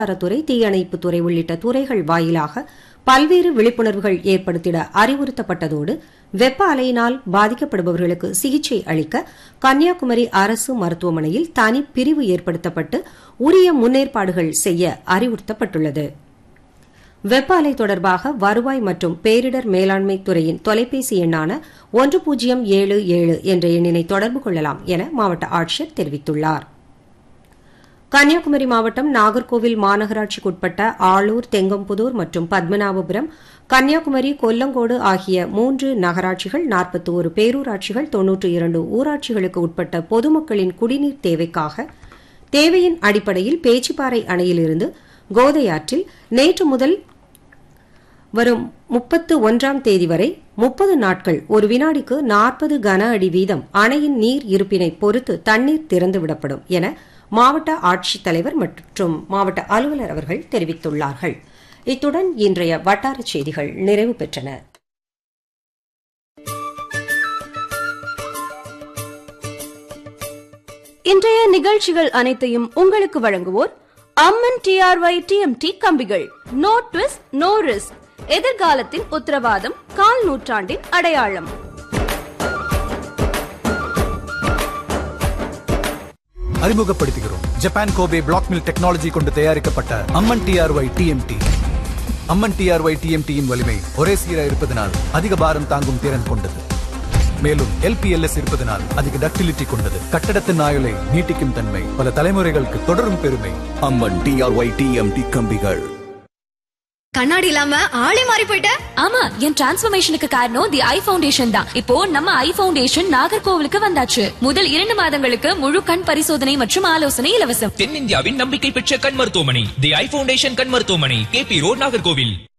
சுகாதாரத்துறை தீயணைப்புத்துறை உள்ளிட்ட துறைகள் வாயிலாக பல்வேறு விழிப்புணர்வுகள் ஏற்படுத்திட அறிவுறுத்தப்பட்டதோடு வெப்ப அலையினால் பாதிக்கப்படுபவர்களுக்கு சிகிச்சை அளிக்க கன்னியாகுமரி அரசு மருத்துவமனையில் தனி பிரிவு ஏற்படுத்தப்பட்டு உரிய முன்னேற்பாடுகள் செய்ய அறிவுறுத்தப்பட்டுள்ளது வெப்ப அலை தொடர்பாக வருவாய் மற்றும் பேரிடர் மேலாண்மை துறையின் தொலைபேசி எண்ணான ஒன்று பூஜ்ஜியம் ஏழு ஏழு என்ற எண்ணினை தொடர்பு கொள்ளலாம் என மாவட்ட ஆட்சியர் தெரிவித்துள்ளார் கன்னியாகுமரி மாவட்டம் நாகர்கோவில் மாநகராட்சிக்குட்பட்ட ஆளூர் தெங்கம்புதூர் மற்றும் பத்மநாபபுரம் கன்னியாகுமரி கொல்லங்கோடு ஆகிய மூன்று நகராட்சிகள் நாற்பத்தி ஒரு பேரூராட்சிகள் தொன்னூற்று இரண்டு ஊராட்சிகளுக்கு உட்பட்ட பொதுமக்களின் குடிநீர் தேவைக்காக தேவையின் அடிப்படையில் பேச்சிப்பாறை அணையிலிருந்து கோதையாற்றில் நேற்று முதல் வரும் முப்பத்து ஒன்றாம் தேதி வரை முப்பது நாட்கள் ஒரு வினாடிக்கு நாற்பது கன அடி வீதம் அணையின் நீர் இருப்பினை பொறுத்து தண்ணீர் திறந்துவிடப்படும் என மாவட்ட ஆட்சித்தலைவர் மற்றும் மாவட்ட அலுவலர் அவர்கள் தெரிவித்துள்ளார்கள் இத்துடன் இன்றைய வட்டார செய்திகள் நிறைவு பெற்றன இன்றைய நிகழ்ச்சிகள் அனைத்தையும் உங்களுக்கு வழங்குவோர் அம்மன் டிஆர்ஒய் டிஎம்டி கம்பிகள் நோ ட்விஸ்ட் நோ ரிஸ்க் எதிர்காலத்தின் உத்தரவாதம் கால் நூற்றாண்டின் அடையாளம் அறிமுகப்படுத்துகிறோம் Japan Kobe black mill technology கொண்டு தயாரிக்கப்பட்ட Amman TRY TMT Amman TRY டிஎம்டியின் வலிமை ஒரே சீராக இருப்பதனால் அதிக பாரம் தாங்கும் திறன் கொண்டது மேலும் எல்பிஎல்எஸ் இருப்பதனால் அதிக டக்டிலிட்டி கொண்டது கட்டடத்தின் ஆயுளை நீட்டிக்கும் தன்மை பல தலைமுறைகளுக்கு தொடரும் பெருமை அம்மன் டிஆர்ஒய் டிஎம்டி கம்பிகள் கண்ணாடி இல்லாம ஆளே மாறி போயிட்ட ஆமா என் டிரான்ஸ்பர்மேஷனுக்கு காரணம் தி ஐ ஃபவுண்டேஷன் தான் இப்போ நம்ம ஐ ஃபவுண்டேஷன் நாகர்கோவிலுக்கு வந்தாச்சு முதல் இரண்டு மாதங்களுக்கு முழு கண் பரிசோதனை மற்றும் ஆலோசனை இலவசம் தென்னிந்தியாவின் நம்பிக்கை பெற்ற கண் மருத்துவமனை தி ஐ ஃபவுண்டேஷன் கண் மருத்துவமனை கே பி ரோட் நாகர்கோவில்